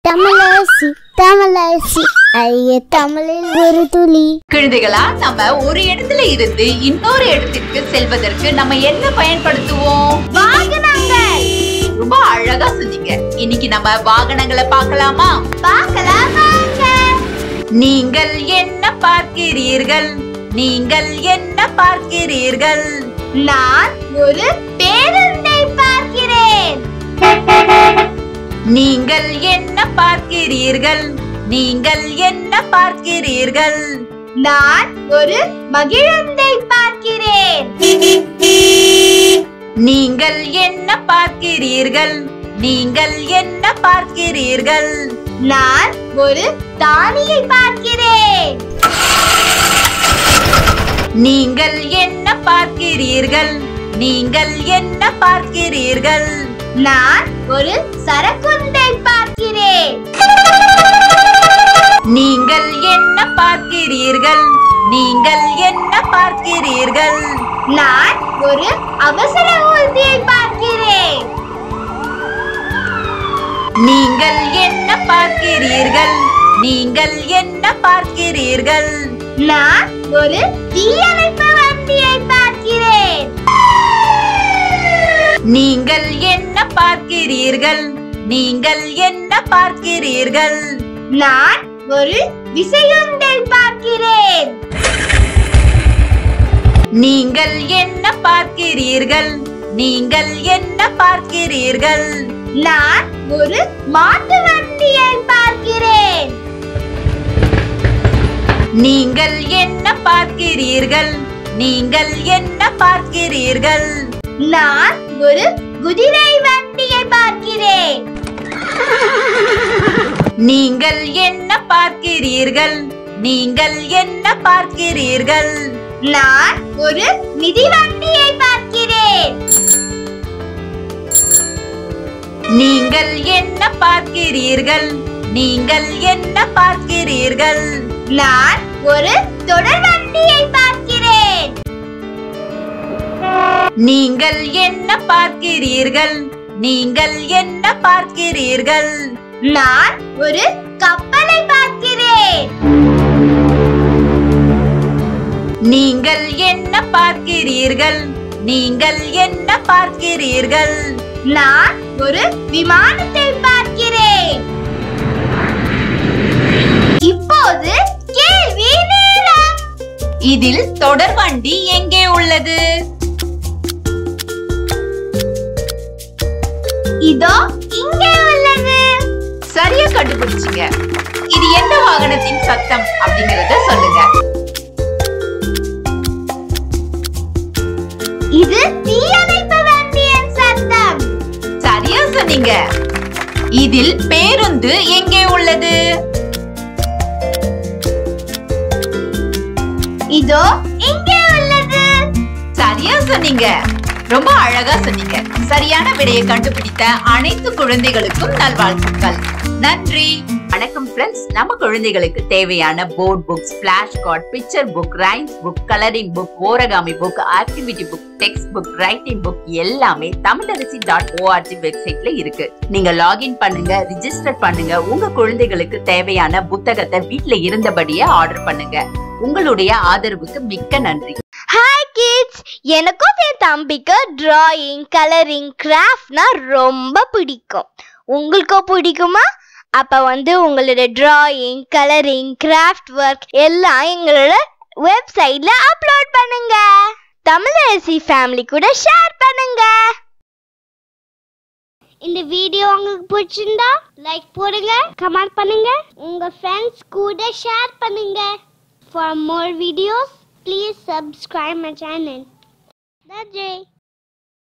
தமிழரசி தமிழரசி ஐய தமிழில் ஒரு துளி குழந்தைகளா நம்ம ஒரு இடத்துல இருந்து இன்னொரு இடத்திற்கு செல்வதற்கு நம்ம என்ன பயன்படுத்துவோம் வாகனங்கள் ரொம்ப அழகா சொன்னீங்க இன்னைக்கு நம்ம வாகனங்களை பார்க்கலாமா பார்க்கலாம் வாங்க நீங்கள் என்ன பார்க்கிறீர்கள் நீங்கள் என்ன பார்க்கிறீர்கள் நான் ஒரு பேருந்தை பார்க்கிறேன் நீங்கள் என்ன பார்க்கிறீர்கள் நீங்கள் என்ன பார்க்கிறீர்கள் நான் ஒரு மகிழுந்தை பார்க்கிறேன் நீங்கள் என்ன பார்க்கிறீர்கள் நீங்கள் என்ன பார்க்கிறீர்கள் நான் ஒரு தானியை பார்க்கிறேன் நீங்கள் என்ன பார்க்கிறீர்கள் நீங்கள் என்ன பார்க்கிறீர்கள் நான் ஒரு சரக்குந்தை பார்க்கிறேன் நீங்கள் என்ன பார்க்கிறீர்கள் நீங்கள் என்ன பார்க்கிறீர்கள் நான் ஒரு அவசர ஊர்தியை பார்க்கிறேன் நீங்கள் என்ன பார்க்கிறீர்கள் நீங்கள் என்ன பார்க்கிறீர்கள் நான் ஒரு தீயணைப்பு வண்டியை பார்க்கிறேன் நீங்கள் என்ன பார்க்கிறீர்கள் நீங்கள் என்ன பார்க்கிறீர்கள் நான் ஒரு விசையுந்தை பார்க்கிறேன் நீங்கள் என்ன பார்க்கிறீர்கள் நீங்கள் என்ன பார்க்கிறீர்கள் நான் ஒரு மாட்டு வண்டியை பார்க்கிறேன் நீங்கள் என்ன பார்க்கிறீர்கள் நீங்கள் என்ன பார்க்கிறீர்கள் நான் ஒரு குதிரை வண்டியை பார்க்கிறேன் நீங்கள் என்ன பார்க்கிறீர்கள் நீங்கள் என்ன பார்க்கிறீர்கள் நான் ஒரு மிதிவண்டியை பார்க்கிறேன் நீங்கள் என்ன பார்க்கிறீர்கள் நீங்கள் என்ன பார்க்கிறீர்கள் நான் ஒரு தொடர் வண்டியை பார்க்கிறேன் நீங்கள் என்ன பார்க்கிறீர்கள் நீங்கள் என்ன பார்க்கிறீர்கள் நான் ஒரு கப்பலை பார்க்கிறேன் நீங்கள் என்ன பார்க்கிறீர்கள் நீங்கள் என்ன பார்க்கிறீர்கள் நான் ஒரு விமானத்தை பார்க்கிறேன் இப்போது கேள்வி நேரம் இதில் தொடர்வண்டி எங்கே உள்ளது இதோ இங்கே உள்ளது சரியா கண்டுபிடிச்சீங்க இது எந்த வாகனத்தின் சத்தம் அப்படிங்கறத சொல்லுங்க இது தீயணைப்பு வண்டியின் சத்தம் சரியா சொன்னீங்க இதில் பேருந்து எங்கே உள்ளது இதோ இங்கே உள்ளது சரியா சொன்னீங்க ரொம்ப அழகா சொன்னீங்க சரியான விடையை கண்டுபிடித்த அனைத்து குழந்தைகளுக்கும் நல்வாழ்த்துக்கள் நன்றி வணக்கம் ஃப்ரெண்ட்ஸ் நம்ம குழந்தைகளுக்கு தேவையான board books flash card picture book rhymes book colouring book origami book activity book text book writing book எல்லாமே தமிழரசி டாட் ஓஆர்ஜி வெப்சைட்ல இருக்கு நீங்க லாகின் பண்ணுங்க ரிஜிஸ்டர் பண்ணுங்க உங்க குழந்தைகளுக்கு தேவையான புத்தகத்தை வீட்ல இருந்தபடியே ஆர்டர் பண்ணுங்க உங்களுடைய ஆதரவுக்கு மிக்க நன்றி ஹாய் கிட்ஸ் எனக்கும் என் தம்பிக்கு டிராயிங் கலரிங் கிராஃப்ட்னா ரொம்ப பிடிக்கும் உங்களுக்கும் பிடிக்குமா அப்ப வந்து உங்களோட டிராயிங் கலரிங் கிராஃப்ட் ஒர்க் எல்லாம் எங்களோட வெப்சைட்ல அப்லோட் பண்ணுங்க தமிழரசி ஃபேமிலி கூட ஷேர் பண்ணுங்க இந்த வீடியோ உங்களுக்கு பிடிச்சிருந்தா லைக் போடுங்க கமெண்ட் பண்ணுங்க உங்க ஃப்ரெண்ட்ஸ் கூட ஷேர் பண்ணுங்க For more videos, please subscribe my channel. That's